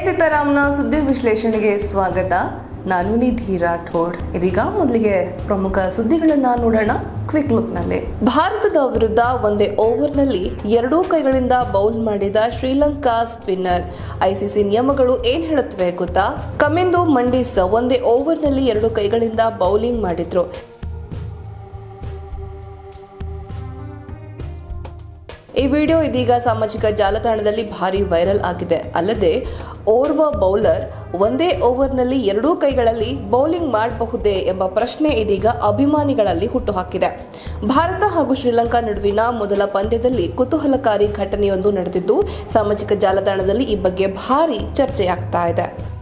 ಸೀತಾರಾಮ್ನ ಸುದ್ದಿ ವಿಶ್ಲೇಷಣೆಗೆ ಸ್ವಾಗತ ನಾನು ನಿಧಿ ರಾಠೋಡ್ ಇದೀಗ ಮೊದಲಿಗೆ ಪ್ರಮುಖ ಸುದ್ದಿಗಳನ್ನ ನೋಡೋಣ ಕ್ವಿಕ್ ಲುಕ್ನಲ್ಲಿ ಭಾರತದ ವಿರುದ್ಧ ಒಂದೇ ಓವರ್ನಲ್ಲಿ ಎರಡೂ ಕೈಗಳಿಂದ ಬೌಲ್ ಮಾಡಿದ ಶ್ರೀಲಂಕಾ ಸ್ಪಿನ್ನರ್ ಐಸಿಸಿ ನಿಯಮಗಳು ಏನ್ ಹೇಳುತ್ತವೆ ಗೊತ್ತಾ ಕಮಿಂದು ಮಂಡಿಸ್ ಒಂದೇ ಓವರ್ನಲ್ಲಿ ಎರಡು ಕೈಗಳಿಂದ ಬೌಲಿಂಗ್ ಮಾಡಿದ್ರು ಈ ವಿಡಿಯೋ ಇದೀಗ ಸಾಮಾಜಿಕ ಜಾಲತಾಣದಲ್ಲಿ ಭಾರಿ ವೈರಲ್ ಆಗಿದೆ ಅಲ್ಲದೆ ಓರ್ವ ಬೌಲರ್ ಒಂದೇ ಓವರ್ನಲ್ಲಿ ಎರಡೂ ಕೈಗಳಲ್ಲಿ ಬೌಲಿಂಗ್ ಮಾಡಬಹುದೇ ಎಂಬ ಪ್ರಶ್ನೆ ಇದೀಗ ಅಭಿಮಾನಿಗಳಲ್ಲಿ ಹುಟ್ಟುಹಾಕಿದೆ ಭಾರತ ಹಾಗೂ ಶ್ರೀಲಂಕಾ ನಡುವಿನ ಮೊದಲ ಪಂದ್ಯದಲ್ಲಿ ಕುತೂಹಲಕಾರಿ ಘಟನೆಯೊಂದು ನಡೆದಿದ್ದು ಸಾಮಾಜಿಕ ಜಾಲತಾಣದಲ್ಲಿ ಈ ಬಗ್ಗೆ ಭಾರಿ ಚರ್ಚೆಯಾಗ್ತಾ ಇದೆ